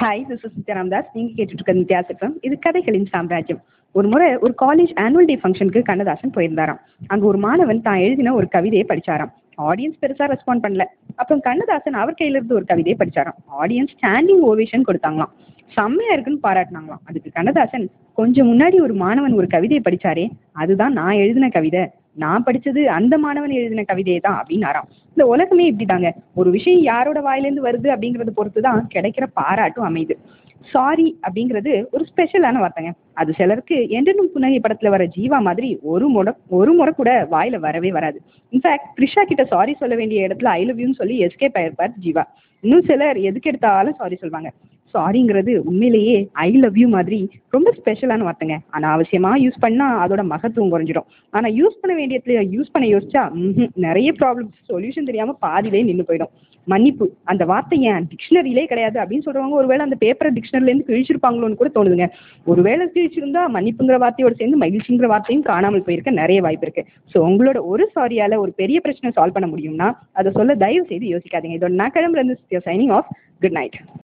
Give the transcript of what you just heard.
hi this is Ramdas நீங்க கேட்டுட்டு இருக்க நித்யாஸ் எஃப்எம் இது கதைகளின் சாம்ராஜ்யம் ஒரு முறை ஒரு காலேஜ் ஆனுவல் டே ஃபங்க்ஷனுக்கு கண்ணதாசன் போயிருந்தாராம் அங்க ஒரு மாணவன் தான் எழுதின ஒரு கவிதையை படிச்சாராம் ஆடியன்ஸ் பெருசா ரெஸ்பாண்ட் பண்ணல அப்புறம் கண்ணதாசன் அவர் கையில இருந்து ஒரு கவிதையை படிச்சாராம் ஆடியன்ஸ் ஸ்டாண்டிங் ஓவேஷன் கொடுத்தாங்களாம் செம்மையா இருக்குன்னு பாராட்டினாங்களாம் அதுக்கு கண்ணதாசன் கொஞ்சம் முன்னாடி ஒரு மாணவன் ஒரு கவிதையை படிச்சாரே அதுதான் நான் எழுதின கவிதை நான் படிச்சது அந்த மாணவன் எழுதின கவிதையை தான் அப்படின்னாராம் இந்த உலகமே இப்படிதாங்க ஒரு விஷயம் யாரோட வாயிலேருந்து வருது அப்படிங்கறத பொறுத்து தான் கிடைக்கிற பாராட்டும் அமையுது சாரி அப்படிங்கிறது ஒரு ஸ்பெஷலான வார்த்தைங்க அது சிலருக்கு என்றனும் புன்னகை படத்துல வர ஜீவா மாதிரி ஒரு முறை ஒரு முறை கூட வாயில வரவே வராது இன்ஃபேக்ட் த்ரிஷா கிட்ட சாரி சொல்ல வேண்டிய இடத்துல ஐ லவ் யூன்னு சொல்லி எஸ்கேப் ஆயிருப்பார் ஜீவா இன்னும் சிலர் எதுக்கு எடுத்தாலும் சாரி சொல்லுவாங்க சாரிங்கிறது உண்மையிலேயே ஐ லவ் யூ மாதிரி ரொம்ப ஸ்பெஷலான வார்த்தைங்க ஆனால் அவசியமாக யூஸ் பண்ணால் அதோட மகத்துவம் குறைஞ்சிடும் ஆனால் யூஸ் பண்ண வேண்டியதுல யூஸ் பண்ண யோசிச்சா ம்ஹும், நிறைய ப்ராப்ளம்ஸ் சொல்யூஷன் தெரியாமல் பாதியிலே நின்று போயிடும் மன்னிப்பு அந்த வார்த்தை ஏன் டிக்ஷனரியிலே கிடையாது அப்படின்னு சொல்றவங்க ஒருவேளை அந்த பேப்பரை டிக்ஷனரிலேருந்து கிழிச்சிருப்பாங்களோன்னு கூட தோணுதுங்க ஒருவேளை கிழிச்சிருந்தா மன்னிப்புங்கிற வார்த்தையோட சேர்ந்து மகிழ்ச்சிங்கிற வார்த்தையும் காணாமல் போயிருக்க நிறைய வாய்ப்பு இருக்கு ஸோ உங்களோட ஒரு சாரியால ஒரு பெரிய பிரச்சனை சால்வ் பண்ண முடியும்னா அதை சொல்ல தயவு செய்து யோசிக்காதீங்க இதோட நான் கிளம்புறது சைனிங் ஆஃப் குட் நைட்